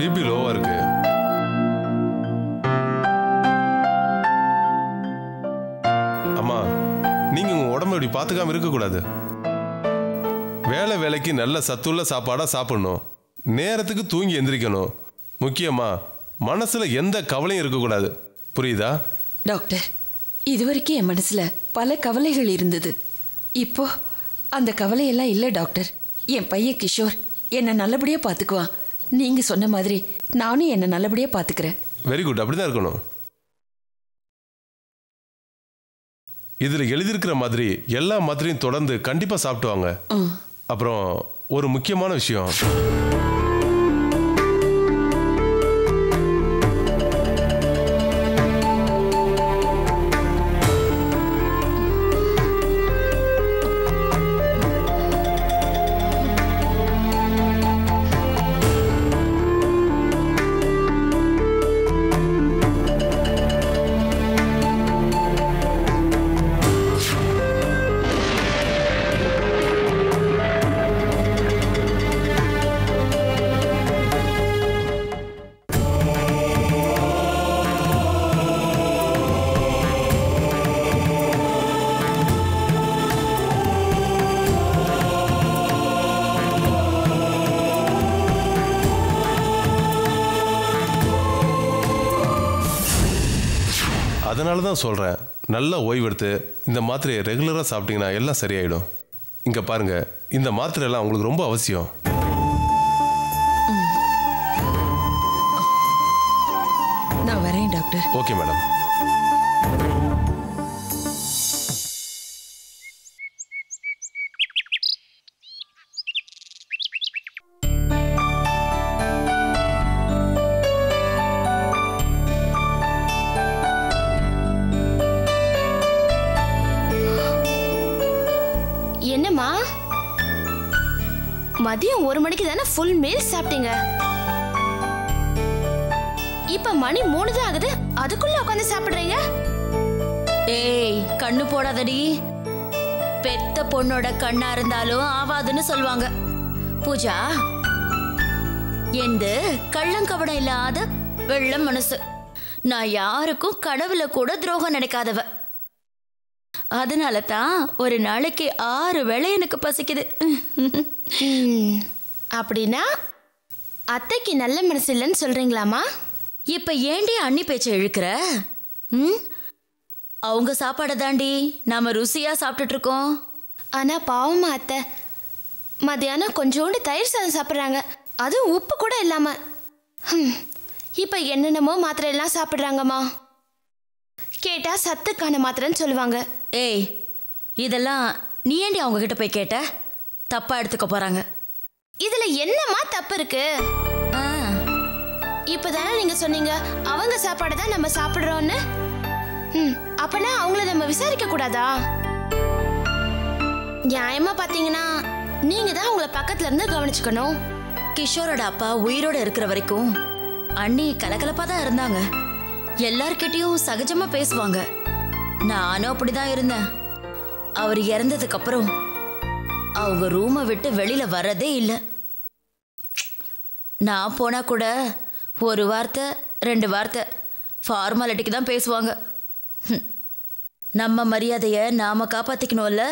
BP லோவா இருக்கு அம்மா நீங்க உங்க உடம்ப இப்படி பார்த்துக்காம இருக்கக்கூடாது வேலை வேலைக்கு நல்ல சத்துள்ள சாப்பாடா சாப்பிடணும் நேரத்துக்கு தூங்கி எந்திரிக்கணும் முக்கியமா மனசுல எந்த கவலையும் இருக்கக்கூடாது புரியுதா டாக்டர் இதுவரைக்கும் என் மனசுல பல கவலைகள் இருந்தது இப்போ அந்த கவலையெல்லாம் இல்லை டாக்டர் என் பையன் கிஷோர் என்னை நல்லபடியா பார்த்துக்குவான் நீங்க சொன்ன மாதிரி நானும் என்னை நல்லபடியா பார்த்துக்கிறேன் வெரி குட் அப்படிதான் இருக்கணும் இதுல எழுதியிருக்கிற மாதிரி எல்லா மாத்திரையும் தொடர்ந்து கண்டிப்பா சாப்பிட்டு வாங்க ம் அப்புறம் ஒரு முக்கியமான விஷயம் அதனால தான் சொல்கிறேன் நல்லா ஓய்வெடுத்து இந்த மாத்திரையை ரெகுலராக சாப்பிட்டீங்கன்னா எல்லாம் சரியாயிடும் இங்கே பாருங்க இந்த மாத்திரை எல்லாம் உங்களுக்கு ரொம்ப அவசியம் நான் வரேன் டாக்டர் ஓகே மேடம் என்னம்மா மதியம் ஒரு மணிக்கு தானே ஃபுல் மீல் சாப்பிட்டீங்க இப்ப மணி மூணு தான் ஆகுது அதுக்குள்ள உட்காந்து சாப்பிடுறீங்க ஏய் கண்ணு போடாதடி பெத்த பொண்ணோட கண்ணா இருந்தாலும் ஆவாதுன்னு சொல்லுவாங்க பூஜா எந்த கள்ளங்கபடம் இல்லாத வெள்ள மனசு நான் யாருக்கும் கடவுள கூட துரோகம் நினைக்காதவ அதனால தான் ஒரு நாளைக்கு ஆறு வேளை எனக்கு பசிக்குது ம், அப்படின்னா அத்தைக்கு நல்ல மனசு இல்லைன்னு சொல்றீங்களாமா இப்ப ஏண்டி அண்ணி பேச்சை இழுக்கிற ம் அவங்க சாப்பாடை தாண்டி நாம ருசியா சாப்பிட்டுட்டு இருக்கோம் ஆனா பாவமா அத்தை மத்தியானம் கொஞ்சோண்டு தயிர் சாதம் சாப்பிட்றாங்க அதுவும் உப்பு கூட இல்லாம ஹம், இப்ப என்னென்னமோ மாத்திரை எல்லாம் சாப்பிட்றாங்கம்மா கேட்டா சத்துக்கான மாத்திரைன்னு சொல்லுவாங்க ஏய் இதெல்லாம் நீ ஏண்டி அவங்க கிட்ட போய் கேட்ட தப்பா எடுத்துக்க போறாங்க இதுல என்னம்மா தப்பு இருக்கு ஆ, இப்பதானே நீங்க சொன்னீங்க அவங்க சாப்பாடு தான் நம்ம சாப்பிடுறோம்னு ம் அப்பனா அவங்கள நம்ம விசாரிக்க கூடாதா நியாயமா பாத்தீங்கன்னா நீங்க தான் அவங்கள பக்கத்துல இருந்து கவனிச்சுக்கணும் கிஷோரோட அப்பா உயிரோட இருக்கிற வரைக்கும் அண்ணி கலகலப்பா தான் இருந்தாங்க எல்லார்கிட்டயும் சகஜமா பேசுவாங்க நானும் அப்படிதான் இருந்தேன் அவர் இறந்ததுக்கு அப்புறம் அவங்க ரூமை விட்டு வெளியில வர்றதே இல்லை நான் போனா கூட ஒரு வார்த்தை ரெண்டு வார்த்தை ஃபார்மாலிட்டிக்கு தான் பேசுவாங்க ஹம். நம்ம மரியாதையை நாம காப்பாத்திக்கணும்ல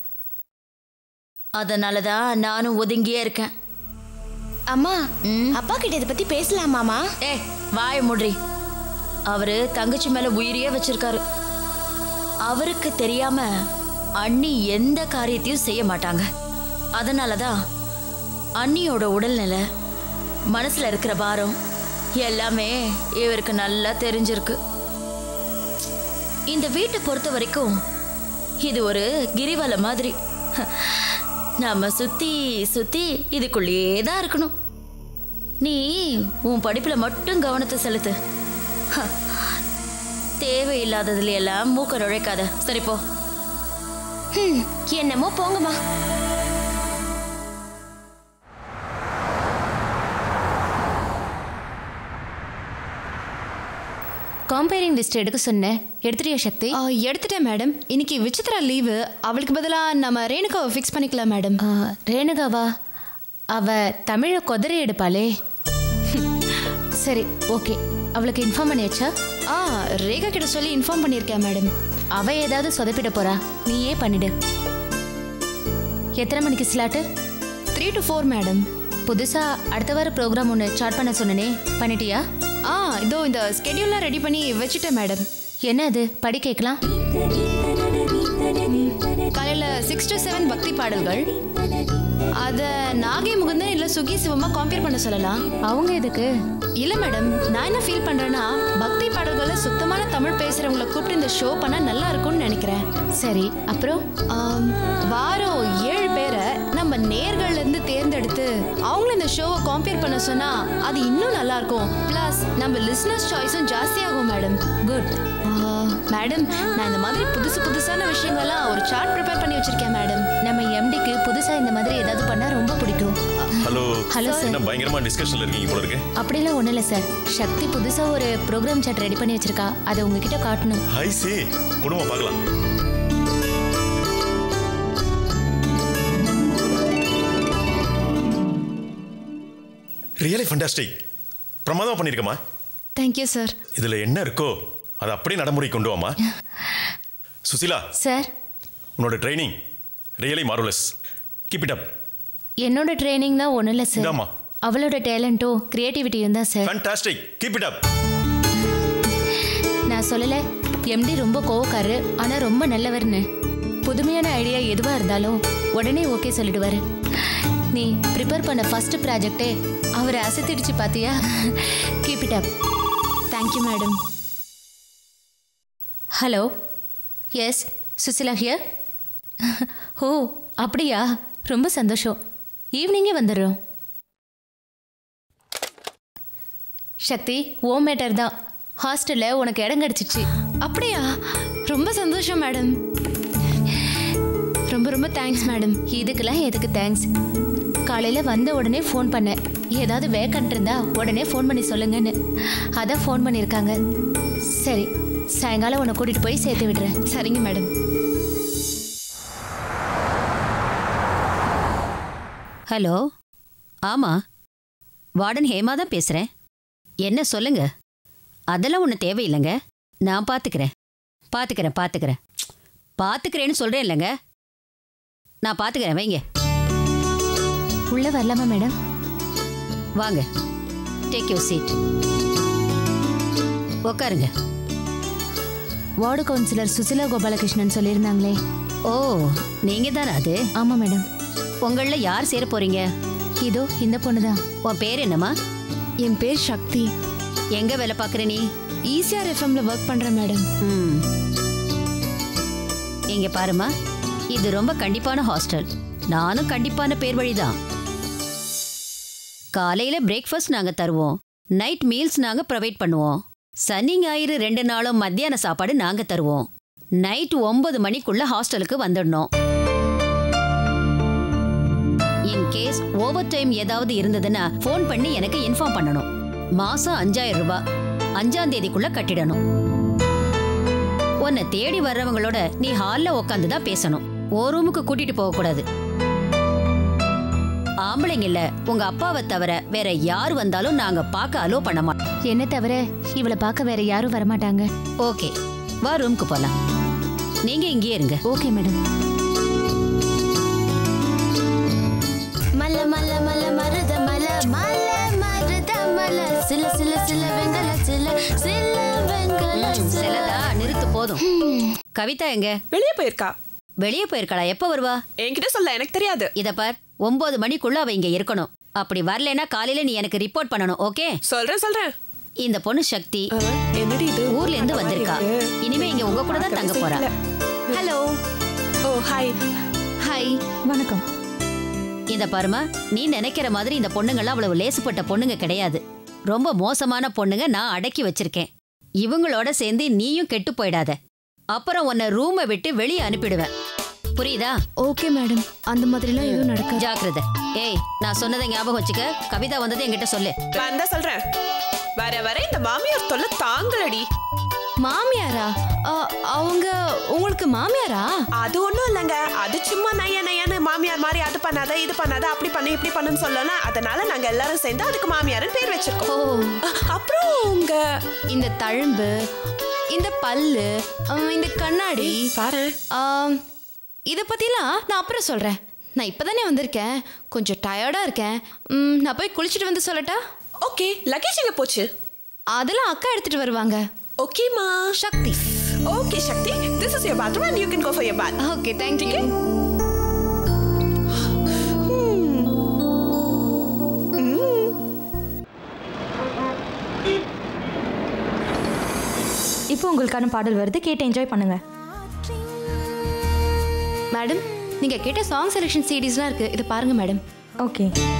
அதனால தான் நானும் ஒதுங்கியே இருக்கேன் அம்மா அப்பா கிட்ட இதை பத்தி பேசலாமாமா ஏ வாய முட்ரி அவரு தங்கச்சி மேல உயிரையே வச்சிருக்காரு அவருக்கு தெரியாம அண்ணி எந்த காரியத்தையும் செய்ய மாட்டாங்க அதனாலதான் அண்ணியோட உடல்நிலை மனசுல இருக்கிற பாரம் எல்லாமே இவருக்கு நல்லா தெரிஞ்சிருக்கு இந்த வீட்டை பொறுத்த வரைக்கும் இது ஒரு கிரிவலம் மாதிரி நாம சுத்தி சுத்தி இதுக்குள்ளேயே தான் இருக்கணும் நீ உன் படிப்புல மட்டும் கவனத்தை செலுத்து ஹ, தேவையில்லாததுல எல்லாம் மூக்க நுழைக்காத சரி போ ஹம், என்னமோ போங்கம்மா காம்பேரிங் லிஸ்ட் எடுக்க சொன்னேன் எடுத்துட்டியா சக்தி ஆ, எடுத்துட்டேன் மேடம் இன்னைக்கு விசித்ரா லீவு அவளுக்கு பதிலாக நம்ம ரேணுகாவை ஃபிக்ஸ் பண்ணிக்கலாம் மேடம் ஆ, ரேணுகாவா அவ தமிழை கொதறி எடுப்பாளே சரி ஓகே அவளுக்கு இன்ஃபார்ம் பண்ணியாச்சா ஆ ரேகா கிட்ட சொல்லி இன்ஃபார்ம் பண்ணியிருக்கேன் மேடம் அவ ஏதாவது சொதப்பிட போறா நீயே பண்ணிடு எத்தனை மணிக்கு slot three to four madam புதுசா அடுத்த வார ப்ரோக்ராம் ஒன்று ஸ்டார்ட் பண்ண சொன்னனே பண்ணிட்டியா ஆ இதோ இந்த ஸ்கெடியூல்லாம் ரெடி பண்ணி வச்சுட்டேன் மேடம் என்ன அது படி கேட்கலாம் காலையில் சிக்ஸ் டு செவன் பக்தி பாடல்கள் அதை நாகை முகுந்தன் இல்லை சுகி சிவமா கம்பேர் பண்ண சொல்லலாம் அவங்க எதுக்கு இல்ல மேடம் நான் என்ன ஃபீல் பண்றேன்னா பக்தி பாடல்களை சுத்தமான தமிழ் பேசுறவங்கள கூப்பிட்டு இந்த ஷோ பண்ணா நல்லா இருக்கும்னு நினைக்கிறேன் சரி அப்புறம் ஆம், வாரம் ஏழு பேரை நம்ம நேர்கள்ல இருந்து தேர்ந்தெடுத்து அவங்களும் இந்த ஷோவை கம்பேர் பண்ண சொன்னா அது இன்னும் நல்லா இருக்கும் ப்ளஸ் நம்ம லிஸ்னர்ஸ் சாய்ஸும் ஜாஸ்தியாகும் மேடம் குட் மேடம் நான் இந்த மாதிரி புதுசு புதுசான விஷயங்கள்லாம் ஒரு சார்ட் ப்ரிப்பேர் பண்ணி வச்சிருக்கேன் மேடம் நம்ம எம்டிக்கு புதுசா இந்த மாதிரி ஏதாவது பண்ணா ரொம்ப பிடிக்கும் ஹலோ ஹலோ சார் என்ன பயங்கரமா டிஸ்கஷன்ல இருக்கீங்க போல இருக்கு அப்படிலாம் ஒன்றும் இல்லை சார் சக்தி புதுசா ஒரு ப்ரோக்ராம் சாட் ரெடி பண்ணி வச்சிருக்கா அதை உங்ககிட்ட காட்டணும் ஹை சே குடும்பம் பார்க்கலாம் ரியலி ஃபண்டாஸ்டிக் பிரமாதமா பண்ணிருக்கமா தேங்க்யூ சார் இதுல என்ன இருக்கோ அதை அப்படியே நடைமுறை கொண்டு வாமா சுசிலா சார் உன்னோட training really marvellous keep it up என்னோட ட்ரைனிங் தான் ஒன்றும் இல்லை சார் இந்தாம்மா. அவளோட டேலண்ட்டும் கிரியேட்டிவிட்டியும் தான் sir fantastic keep it up நான் சொல்லலை எம்டி ரொம்ப கோவக்காரு ஆனால் ரொம்ப நல்லவர்னு புதுமையான ஐடியா எதுவாக இருந்தாலும் உடனே ஓகே சொல்லிடுவாரு நீ ப்ரிப்பேர் பண்ண ஃபர்ஸ்ட் ப்ராஜெக்டே அவரை அசத்திடுச்சு பார்த்தியா keep it up thank you madam hello yes Sushila here ஓ அப்படியா ரொம்ப சந்தோஷம் ஈவினிங்கே வந்துடுறோம் சக்தி ஓ மேட்டர் தான் ஹாஸ்டலில் உனக்கு இடம் கிடச்சிச்சு அப்படியா ரொம்ப சந்தோஷம் மேடம் ரொம்ப ரொம்ப தேங்க்ஸ் மேடம் இதுக்கெல்லாம் எதுக்கு தேங்க்ஸ் காலையில் வந்த உடனே ஃபோன் பண்ணேன் ஏதாவது வேக்கன்ட் இருந்தா உடனே ஃபோன் பண்ணி சொல்லுங்கன்னு அதான் ஃபோன் பண்ணியிருக்காங்க சரி சாயங்காலம் உன்னை கூட்டிகிட்டு போய் சேர்த்து விடுறேன் சரிங்க மேடம் ஹலோ ஆமா வார்டன் ஹேமா தான் பேசுறேன் என்ன சொல்லுங்க அதெல்லாம் ஒன்றும் தேவையில்லைங்க நான் பார்த்துக்கிறேன் பார்த்துக்கிறேன் பார்த்துக்கிறேன் பார்த்துக்கிறேன்னு சொல்கிறேன் இல்லைங்க நான் பார்த்துக்கிறேன் வைங்க உள்ளே வரலாமா மேடம் வாங்க டேக் யூ சீட் உட்காருங்க வார்டு கவுன்சிலர் சுசிலா கோபாலகிருஷ்ணன் சொல்லியிருந்தாங்களே ஓ நீங்க தானே அது ஆமாம் மேடம் உங்களில் யார் சேர போறீங்க இதோ இந்த பொண்ணு தான் உன் பேர் என்னம்மா என் பேர் சக்தி எங்க வேலை பார்க்குற நீ ஈசிஆர் எஃப்எம்ல ஒர்க் பண்றேன் மேடம் ம் இங்க பாருமா இது ரொம்ப கண்டிப்பான ஹாஸ்டல் நானும் கண்டிப்பான பேர் வழிதான் காலையில பிரேக்ஃபாஸ்ட் நாங்க தருவோம் நைட் மீல்ஸ் நாங்க ப்ரொவைட் பண்ணுவோம் சனி ஞாயிறு ரெண்டு நாளும் மத்தியான சாப்பாடு நாங்க தருவோம் நைட் ஒன்பது மணிக்குள்ள ஹாஸ்டலுக்கு வந்துடணும் இன் கேஸ் ஓவர் டைம் ஏதாவது இருந்ததுன்னா ஃபோன் பண்ணி எனக்கு இன்ஃபார்ம் பண்ணணும் மாசம் அஞ்சாயிரம் ரூபாய் அஞ்சாம் தேதிக்குள்ள கட்டிடணும் உன்னை தேடி வர்றவங்களோட நீ ஹால்ல உட்காந்து தான் பேசணும் ஓ ரூமுக்கு கூட்டிட்டு போக கூடாது ஆம்பளைங்கல்ல உங்க அப்பாவை தவிர வேற யார் வந்தாலும் நாங்க பார்க்க அலோ பண்ண மாட்டோம் என்ன தவிர இவளை பார்க்க வேற யாரும் வரமாட்டாங்க ஓகே வா ரூமுக்கு போலாம் நீங்க இங்கேயே இருங்க ஓகே மேடம் மல்ல மல்ல மல்ல மருத மல மல்ல மருத மல சில சில சில வெங்கல சில சில வெங்கல சில சிலதா நிறுத்து போதும் கவிதா எங்க வெளியே போயிருக்கா வெளியே போயிருக்காளா எப்ப வருவா என்கிட்ட சொல்ல எனக்கு தெரியாது இத பார் ஒன்பது மணிக்குள்ள அவ இங்க இருக்கணும் அப்படி வரலைன்னா காலையில நீ எனக்கு ரிப்போர்ட் பண்ணணும் ஓகே சொல்றேன் சொல்றேன் இந்த பொண்ணு சக்தி ஆ, என்னடி இது ஊர்ல இருந்து வந்திருக்கா இனிமே இங்க உங்க கூட தான் தங்க போறா ஹலோ ஓ ஹாய் ஹாய் வணக்கம் இத பாருமா நீ நினைக்கிற மாதிரி இந்த பொண்ணுங்கெல்லாம் அவ்வளவு லேசுப்பட்ட பொண்ணுங்க கிடையாது ரொம்ப மோசமான பொண்ணுங்க நான் அடக்கி வச்சிருக்கேன் இவங்களோட சேர்ந்து நீயும் கெட்டு போயிடாத அப்புறம் உன்னை ரூமை விட்டு வெளியே அனுப்பிடுவேன் புரியுதா ஓகே மேடம் அந்த மாதிரிலாம் எதுவும் நடக்காது ஜாக்கிரதை ஏய் நான் சொன்னதை ஞாபகம் வச்சுக்க கவிதா வந்ததை என்கிட்ட சொல்லு வந்தா சொல்றேன் வர வர இந்த மாமியார் தொல்லை தாங்கலடி மாமியாரா ஆ, அவங்க உங்களுக்கு மாமியாரா அது ஒண்ணும் இல்லைங்க அது சும்மா நைய நையான்னு மாமியார் மாதிரி அது பண்ணாத இது பண்ணாத அப்படி பண்ணு இப்படி பண்ணுன்னு சொல்லலாம் அதனால நாங்க எல்லாரும் சேர்ந்து அதுக்கு மாமியார்னு பேர் ஓ வச்சிருக்கோம் அ- அப்புறம் உங்க இந்த தழும்பு இந்த பல்லு ஆ, இந்த கண்ணாடி பாரு ஆம், இத பத்திலாம் நான் அப்புறம் சொல்றேன் நான் இப்பதானே வந்திருக்கேன் கொஞ்சம் டயர்டா இருக்கேன் ம், நான் போய் குளிச்சுட்டு வந்து சொல்லட்டா ஓகே லக்கேஜ் எங்க போச்சு அதெல்லாம் அக்கா எடுத்துட்டு வருவாங்க ஓகேமா Shakti okay Shakti this is your bathroom and you can go for your bath okay thank you இப்போ உங்களுக்கான பாடல் வருது கேட்டு என்ஜாய் பண்ணுங்க மேடம் நீங்க கேட்ட சாங் செலெக்ஷன் சிடிஸ்லாம் இருக்கு இதை பாருங்க மேடம் ஓகே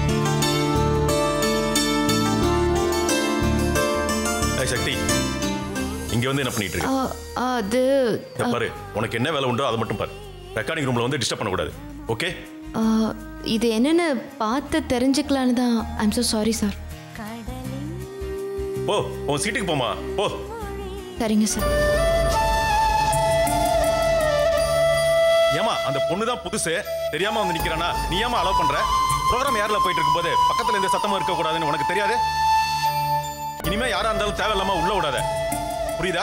ஏய் சக்தி இங்க வந்து என்ன பண்ணிட்டு இருக்க அது இங்க பாரு உனக்கு என்ன வேலை உண்டோ அதை மட்டும் பாரு ரெக்கார்டிங் ரூம்ல வந்து டிஸ்டர்ப் பண்ணக்கூடாது ஓகே ஆ, இது என்னன்னு பார்த்து தெரிஞ்சுக்கலான்னு தான் ஐம் so சாரி சார் போ உன் சீட்டுக்கு போமா போ சரிங்க சார் ஏமா அந்த பொண்ணு தான் புதுசு தெரியாம வந்து நிக்கிறானா நீ ஏமா அலோவ் பண்ற ப்ரோக்ராம் யாரில் போயிட்டு இருக்கும்போது பக்கத்துல எந்த சத்தமும் இருக்க கூடாதுன்னு உனக்கு தெரியாது இனிமே யாரா இருந்தாலும் தேவையில்லாம உள்ள விடாத புரியுதா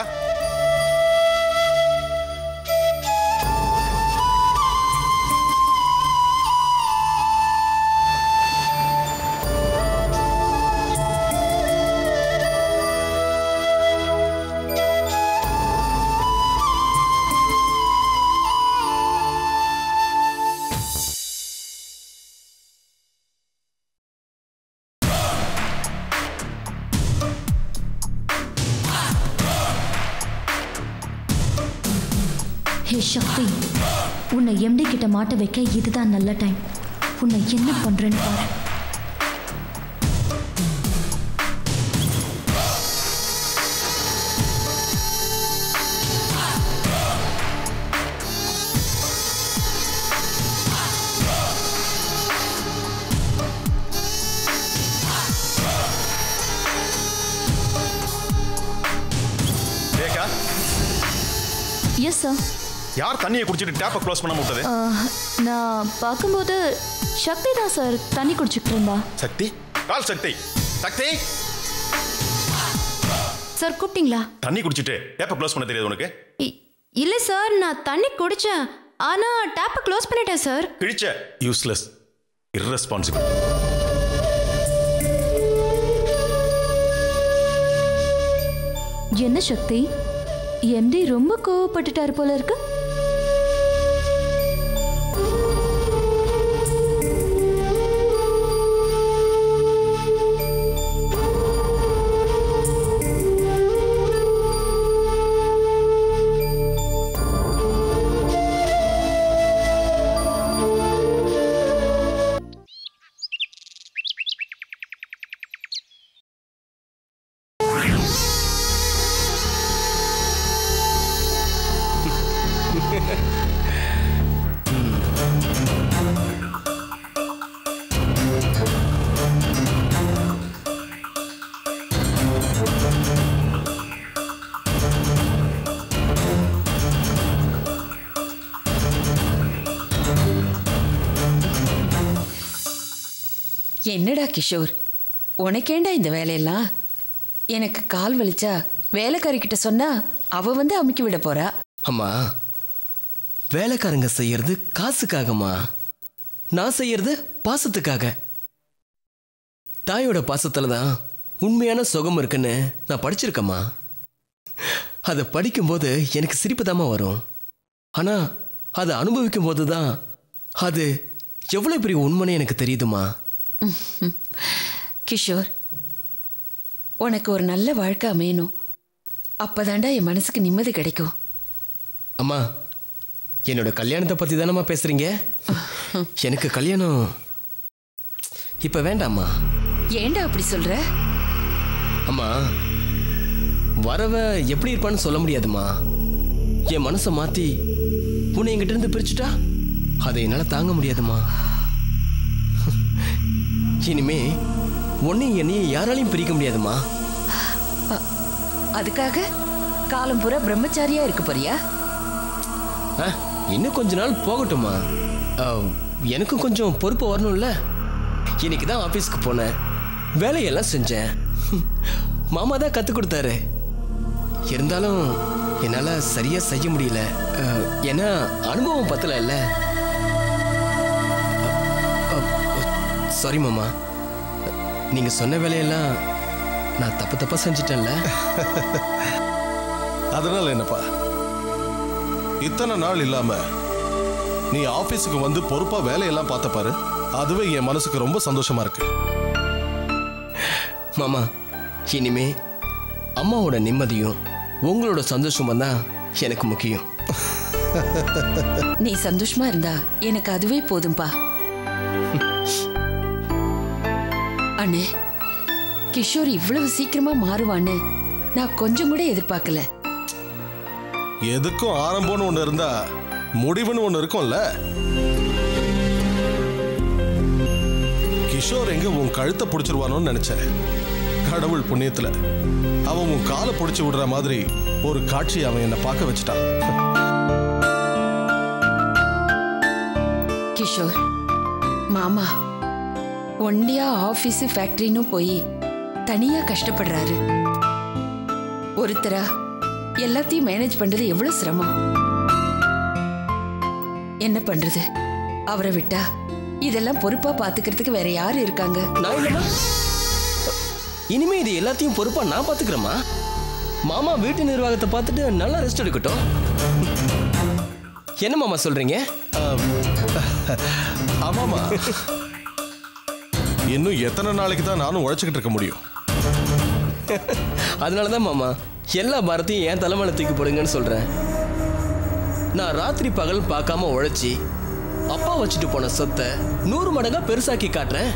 ஹே சக்தி உன்னை எம்டி கிட்ட மாட்ட வைக்க இதுதான் நல்ல டைம் உன்னை என்ன பண்றேன்னு பாரு ரேகா எஸ் சார் யார் தண்ணியை குடிச்சிட்டு டேப்பை க்ளோஸ் பண்ண விட்டது நான் பார்க்கும்போது சக்தி தான் சார் தண்ணி குடிச்சிட்டு இருந்தா சக்தி கால் சக்தி சக்தி சார் கூப்பிட்டீங்களா தண்ணி குடிச்சிட்டு டேப்பை க்ளோஸ் பண்ண தெரியாது உனக்கு இ- இல்ல சார் நான் தண்ணி குடிச்சேன் ஆனா டேப்பை க்ளோஸ் பண்ணிட்டேன் சார் கிழிச்ச யூஸ்லெஸ் irresponsible என்ன சக்தி எம்டி ரொம்ப கோவப்பட்டுட்டாரு போல இருக்கு என்னடா கிஷோர் உனக்கேண்டா இந்த வேலையெல்லாம் எனக்கு கால் வலிச்சா வேலைக்காரிக்கிட்ட சொன்னா அவ வந்து அமுக்கி விட போறா அம்மா வேலைக்காரங்க செய்யறது காசுக்காகம்மா நான் செய்யறது பாசத்துக்காக தாயோட பாசத்துல தான் உண்மையான சுகம் இருக்குன்னு நான் படிச்சிருக்கேம்மா அதை படிக்கும்போது எனக்கு சிரிப்பு தாம்மா வரும் ஆனா அதை அனுபவிக்கும் போது தான் அது எவ்வளோ பெரிய உண்மைன்னு எனக்கு தெரியுதுமா கிஷோர் உனக்கு ஒரு நல்ல வாழ்க்கை அமையணும் அப்பதாண்டா என் மனசுக்கு நிம்மதி கிடைக்கும் அம்மா என்னோட கல்யாணத்தை பற்றி தானம்மா பேசுறீங்க எனக்கு கல்யாணம் இப்போ வேண்டாம்மா ஏன்டா அப்படி சொல்ற அம்மா வரவ எப்படி இருப்பான்னு சொல்ல முடியாதும்மா என் மனசை மாத்தி உன்னை என்கிட்ட இருந்து பிரிச்சுட்டா அதை என்னால் தாங்க முடியாதும்மா இனிமே உன்னையும் என்னையும் யாராலையும் பிரிக்க முடியாதும்மா அதுக்காக காலம் பூரா பிரம்மச்சாரியா இருக்க போறியா ஆ, இன்னும் கொஞ்ச நாள் போகட்டுமா ஆ, எனக்கும் கொஞ்சம் பொறுப்பு வரணும்ல இன்னைக்கு தான் ஆஃபீஸ்க்கு போனேன் வேலையெல்லாம் செஞ்சேன் மாமா தான் கற்றுக் கொடுத்தாரு இருந்தாலும் என்னால் சரியாக செய்ய முடியல ஆ, ஏன்னா அனுபவம் பத்தல இல்ல சாரி மாமா நீங்கள் சொன்ன வேலையெல்லாம் நான் தப்பு தப்பாக செஞ்சிட்டேன்ல அதனால என்னப்பா இத்தனை நாள் இல்லாம நீ ஆபீஸுக்கு வந்து பொறுப்பா வேலையெல்லாம் பார்த்த பாரு அதுவே என் மனசுக்கு ரொம்ப சந்தோஷமா இருக்கு மாமா இனிமே அம்மாவோட நிம்மதியும் உங்களோட சந்தோஷமும் தான் எனக்கு முக்கியம் நீ சந்தோஷமா இருந்தா எனக்கு அதுவே போதும்பா அண்ணே கிஷோர் இவ்வளவு சீக்கிரமா மாறுவான்னு நான் கொஞ்சம் கூட எதிர்பார்க்கல எதுக்கும் ஆரம்பம்னு ஒண்ணு இருந்தா முடிவுன்னு ஒண்ணு இருக்கும்ல கிஷோர் எங்க உன் கழுத்தை பிடிச்சிருவானோன்னு நினைச்சேன் கடவுள் புண்ணியத்துல அவன் உன் காலை பிடிச்சி விடுற மாதிரி ஒரு காட்சி அவன் என்னை பார்க்க வச்சுட்டான் கிஷோர் மாமா ஒண்டியா ஆபீஸ் ஃபேக்டரின்னு போய் தனியா கஷ்டப்படுறாரு ஒருத்தரா எல்லாத்தையும் மேனேஜ் பண்றது எவ்வளவு சிரமம் என்ன பண்றது அவரை விட்டா இதெல்லாம் பொறுப்பா பாத்துக்கிறதுக்கு வேற யாரு இருக்காங்க நான் இல்லைம்மா இனிமே இது எல்லாத்தையும் பொறுப்பா நான் பாத்துக்கிறேம்மா மாமா வீட்டு நிர்வாகத்தை பார்த்துட்டு நல்லா ரெஸ்ட் எடுக்கட்டும் என்ன மாமா சொல்றீங்க ஆமாமா இன்னும் எத்தனை நாளைக்கு தான் நானும் உழைச்சிக்கிட்டு இருக்க முடியும் அதனால தான் மாமா எல்லா பாரத்தையும் என் தலைமையில தூக்கி போடுங்கன்னு சொல்றேன் நான் ராத்திரி பகல் பார்க்காம உழைச்சி அப்பா வச்சுட்டு போன சொத்தை நூறு மடங்கா பெருசாக்கி காட்டுறேன்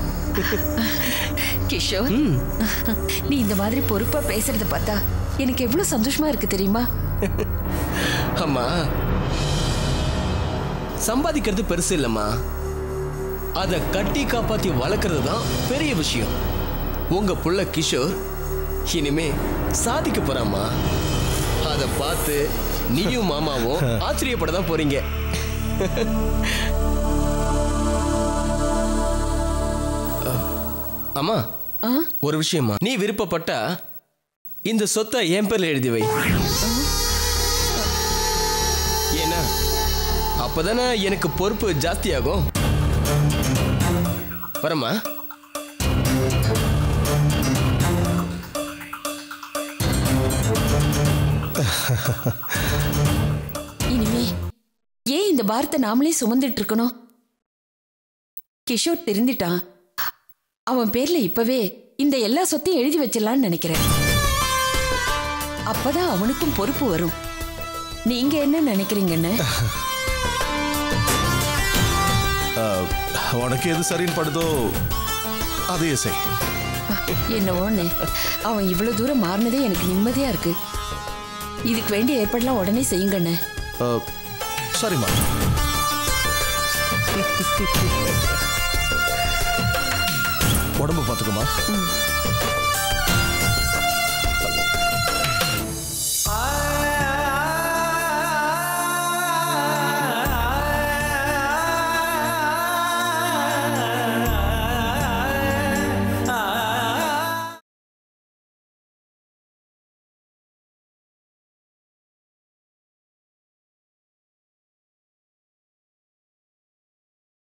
கிஷோர் நீ இந்த மாதிரி பொறுப்பா பேசுறத பார்த்தா எனக்கு எவ்வளவு சந்தோஷமா இருக்கு தெரியுமா அம்மா சம்பாதிக்கிறது பெருசு இல்லம்மா அதை கட்டி காப்பாத்தி வளர்க்கறது தான் பெரிய விஷயம் உங்க புள்ள கிஷோர் இனிமே சாதிக்க போறாம்மா அதை பார்த்து நீயும் மாமாவும் ஆச்சரியப்பட தான் போறீங்க அம்மா ஒரு விஷயமா நீ விருப்பப்பட்டா இந்த சொத்தை என் பேர்ல எழுதி வை ஏன்னா அப்பதானே எனக்கு பொறுப்பு ஜாஸ்தியாகும் வரமா இனிமே ஏன் இந்த பாரத்தை நாமளே சுமந்துட்டு இருக்கணும் கிஷோர் தெரிந்துட்டான் அவன் பேர்ல இப்பவே இந்த எல்லா சொத்தையும் எழுதி வச்சிடலான்னு நினைக்கிறேன் அப்பதான் அவனுக்கும் பொறுப்பு வரும் நீங்க என்ன நினைக்கிறீங்கன்னு அஹ், உனக்கு எது சரின்னு படுதோ அதையே செய் என்னவோன்னு அவன் இவ்வளவு தூரம் மாறினதே எனக்கு நிம்மதியா இருக்கு இதுக்கு வேண்டிய ஏற்பாடுலாம் உடனே செய்யுங்கண்ணே அஹ், சரிம்மா உடம்பு பார்த்துக்குமா